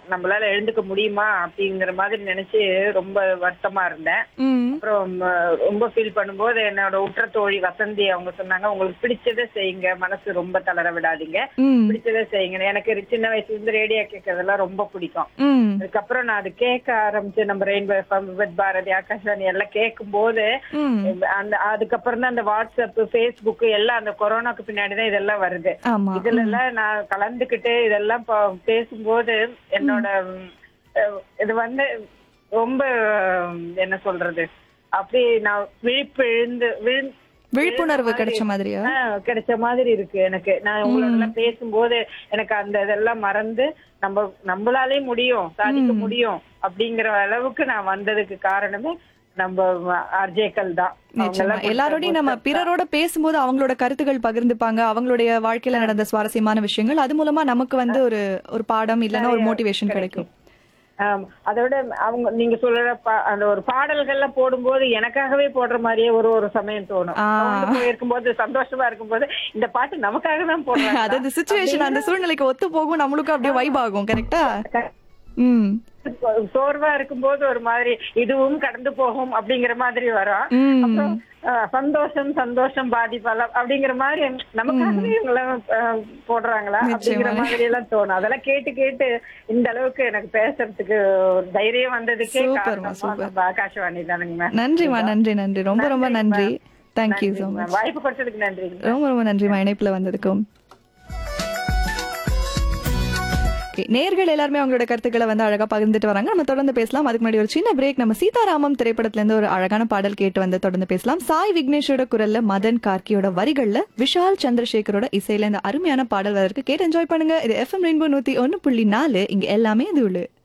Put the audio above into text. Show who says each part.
Speaker 1: நம்மளால எழுந்துக்க முடியுமா அப்படிங்கிற மாதிரி நினைச்சு ரொம்ப வருத்தமா இருந்தேன்
Speaker 2: ம்
Speaker 1: அப்புறம் அஹ், ரொம்ப ஃபீல் பண்ணும்போது என்னோட உற்ற தோழி வசந்தி அவங்க சொன்னாங்க உங்களுக்கு பிடிச்சதை செய்யுங்க மனசு ரொம்ப தளர விடாதீங்க
Speaker 2: ம்
Speaker 1: பிடிச்சதை செய்யுங்க எனக்கு ஒரு சின்ன வயசுல இருந்து ரேடியோ கேட்கறதெல்லாம் ரொம்ப பிடிக்கும்
Speaker 2: ம்
Speaker 1: அதுக்கப்புறம் நான் அது கேட்க ஆரம்பிச்சு நம்ம rainbow FM with Bharathi Akashvani எல்லாம் கேட்கும் போது
Speaker 2: ம்
Speaker 1: அந்த அதுக்கப்புறம் தான் அந்த வாட்ஸ்அப் ஃபேஸ்புக் எல்லாம் அந்த கொரோனாக்கு பின்னாடி தான் இதெல்லாம் வருது
Speaker 2: ஆமா
Speaker 1: இதுல எல்லாம் நான் கலந்துக்கிட்டு இதெல்லாம் ப- பேசும்போது என்னோட ம், அஹ், இது வந்து ரொம்ப அஹ், என்ன சொல்றது அப்படி நான் விழிப்பு எழுந்து விழு
Speaker 2: விழிப்புணர்வு கிடைச்ச மாதிரியா
Speaker 1: ஆஹ் கிடைச்ச மாதிரி இருக்கு எனக்கு நான் உங்களோட எல்லாம் பேசும்போது எனக்கு அந்த இதெல்லாம் மறந்து நம்ம நம்மளாலே முடியும் சாதிக்க முடியும் அப்படிங்கிற அளவுக்கு நான் வந்ததுக்கு காரணமே நம்ம அர்ஜேக்கள் தான் அவங்க
Speaker 2: நிச்சயமா
Speaker 1: எல்லாம்
Speaker 2: எல்லாரோடையும் நம்ம பிறரோட பேசும்போது அவங்களோட கருத்துக்கள் பகிர்ந்துப்பாங்க அவங்களுடைய வாழ்க்கையில நடந்த சுவாரஸ்யமான விஷயங்கள் அது மூலமா நமக்கு வந்து ஒரு ஒரு பாடம் இல்லைன்னா ஒரு மோட்டிவேஷன் கிடைக்கும்
Speaker 1: ஆம், அதோட அவங்க நீங்க சொல்ற பா- அந்த ஒரு பாடல்கள்லாம் போடும்போது எனக்காகவே போடுற மாதிரியே ஒரு ஒரு சமயம் தோணும்
Speaker 2: ஆ.
Speaker 1: அவங்க இருக்கும்போது சந்தோஷமா இருக்கும்போது இந்த பாட்டு நமக்காக தான் போடுறாங்க
Speaker 2: அதாவது சுச்சுவேஷன் அந்த சூழ்நிலைக்கு ஒத்து போகும் நம்மளுக்கும் அப்படியே வைப் ஆகும் கரெக்டா ம்
Speaker 1: சோர்வா இருக்கும்போது ஒரு மாதிரி இதுவும் கடந்து போகும் அப்படிங்கிற மாதிரி வரும்
Speaker 2: ம்
Speaker 1: அப்புறம் அஹ், சந்தோஷம் சந்தோஷம் பாதிப்பெல்லாம் அப்படிங்கிற மாதிரி நமக்காகவே இவங்கெல்லாம் அஹ், போடுறாங்களா அப்படிங்கிற மாதிரி எல்லாம் தோணும் அதெல்லாம் கேட்டு கேட்டு இந்த அளவுக்கு எனக்கு பேசுறதுக்கு ஒரு தைரியம் வந்ததுக்கே
Speaker 2: சூப்பர்மா,
Speaker 1: காரணமா
Speaker 2: சூப்பர்.
Speaker 1: நம்ம ஆகாஷ்வாணி தானுங்க மேம்
Speaker 2: நன்றிமா நன்றி நன்றி ரொம்ப ரொம்ப நன்றி தேங்க்யூ ஸோ மச்
Speaker 1: வாய்ப்பு கொடுத்ததுக்கு நன்றிங்க
Speaker 2: ரொம்ப ரொம்ப நன்றிமா இணைப்புல வந்ததுக்கும் Okay, நேர்கள் எல்லாருமே அவங்களோட கருத்துக்களை வந்து அழகா பகிர்ந்துட்டு வராங்க நம்ம தொடர்ந்து பேசலாம் அதுக்கு முன்னாடி ஒரு சின்ன பிரேக் நம்ம சீதாராமம் திரைப்படத்துல இருந்து ஒரு அழகான பாடல் கேட்டு வந்து தொடர்ந்து பேசலாம் சாய் விக்னேஷோட குரல்ல மதன் கார்கியோட வரிகள்ல விஷால் சந்திரசேகரோட இசையில இந்த அருமையான பாடல் வரதுக்கு கேட்டு என்ஜாய் பண்ணுங்க இது எஃப்எம் ரெயின்போ நூத்தி ஒன்னு புள்ளி நாலு இங்க எல்லாமே இது உள்ள